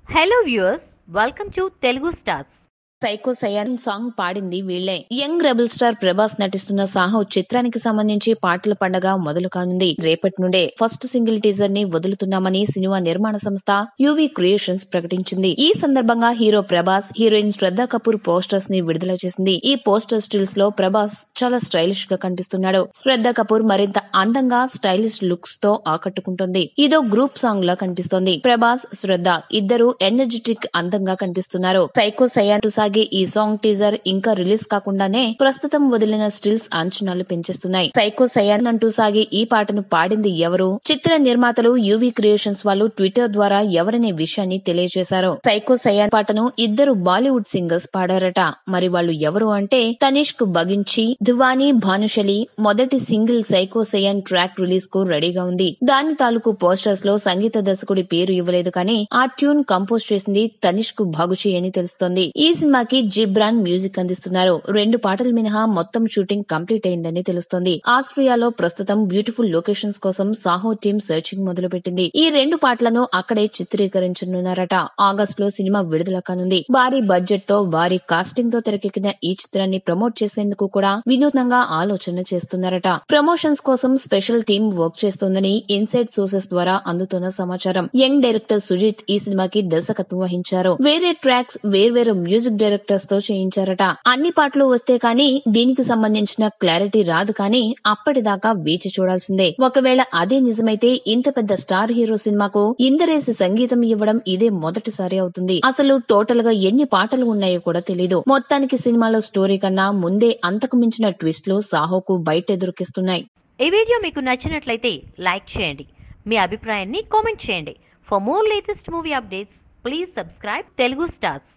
hello viewers welcome to Telugu stars psycho Saiyaan song పాడింది వీళ్లే young rebel star Prabhas నటిస్తున్న సాహో చిత్రానికి సంబంధించి పాటల పండగ మొదలు కానుంది రేపటి నుండే ఫస్ట్ సింగిల్ టీజర్ ని వదులుతున్నామని సినిమా నిర్మాణ సంస్థ యువి క్రియేషన్స్ ప్రకటించింది ఈ సందర్భంగా hero Prabhas heroine Shraddha Kapoor posters ని విడుదల చేసింది ఈ పోస్టర్ స్టిల్స్ లో ప్రభాస్ చాలా స్టైలిష్ గా కనిపిస్తున్నాడు శ్రద్ధా కపూర్ మరింత అందంగా స్టైలిష్ లుక్స్ తో ఆకట్టుకుంటుంది ఇదో గ్రూప్ సాంగ్ లా కనిపిస్తోంది ప్రభాస్ శ్రద్ధ ఇద్దరు ఎనర్జెటిక్ అందంగా కనిపిస్తున్నారు సైకో సయాన్ సాగే ఈ సాంగ్ టీజర్ ఇంకా రిలీజ్ కాకుండానే ప్రస్తుతం వదిలిన స్టిల్స్ అంచనాలు పెంచేస్తున్నాయి సైకో సయాన్ అంటూ సాగే ఈ పాటను పాడింది ఎవరు చిత్ర నిర్మాతలు యువి క్రియేషన్స్ వాళ్ళు ట్విట్టర్ ద్వారా ఎవరనే విషయాన్ని తెలియజేశారు సైకో సయాన్ పాటను ఇద్దరు బాలీవుడ్ సింగర్స్ పాడారట మరి వాళ్ళు ఎవరు అంటే తనిష్క్ బగించి దివానీ భానుశలి మొదటి single psycho Saiyaan track release కు రెడీగా ఉంది దాని తాలూకు పోస్టర్స్ లో సంగీత దర్శకుడి పేరు ఇవ్వలేదు కానీ ఆ ట్యూన్ కంపోజ్ చేసింది తనిష్క్ బాగుచి అని తెలుస్తోంది ఈ సినిమాకి జిబ్రాన్ మ్యూజిక్ అందిస్తున్నారు రెండు పాటలు మినహా మొత్తం షూటింగ్ కంప్లీట్ అయిందని తెలుస్తోంది ఆస్ట్రియాలో ప్రస్తుతం బ్యూటిఫుల్ లొకేషన్స్ కోసం సాహో టీం సెర్చింగ్ మొదలుపెట్టింది ఈ రెండు పాటలను అక్కడే చిత్రీకరించనున్నారట ఆగస్ట్ లో సినిమా విడుదల కానుంది భారీ బడ్జెట్ తో భారీ కాస్టింగ్ తో తెరకెక్కిన ఈ చిత్రాన్ని ప్రమోట్ చేసేందుకు కూడా వినూత్నంగా ఆలోచన చేస్తున్నారట ప్రమోషన్స్ కోసం స్పెషల్ టీం వర్క్ చేస్తోందని ఇన్సైడ్ సోర్సెస్ ద్వారా అందుతున్న సమాచారం యంగ్ డైరెక్టర్ సుజిత్ ఈ సినిమాకి దర్శకత్వం వహించారు వేరే ట్రాక్స్ వేర్వేరు మ్యూజిక్ డైరెక్టర్స్ తో చేయించారట అన్ని పాటలు వస్తే కానీ దీనికి సంబంధించిన క్లారిటీ రాదు కానీ అప్పటిదాకా వేచి చూడాల్సిందే ఒకవేళ అదే నిజమైతే ఇంత పెద్ద స్టార్ హీరో సినిమాకు ఇందరేసి సంగీతం ఇవ్వడం ఇదే మొదటిసారి అవుతుంది అసలు టోటల్ గా ఎన్ని పాటలు ఉన్నాయో కూడా తెలీదు మొత్తానికి సినిమాలో స్టోరీ కన్నా ముందే అంతకు మించిన ట్విస్ట్లు సాహోకు బయట ఎదురుకిస్తున్నాయి ఈ వీడియో మీకు నచ్చినట్లయితే లైక్ చేయండి మీ అభిప్రాయాన్ని కామెంట్ చేయండి for more latest movie updates please subscribe Telugu stars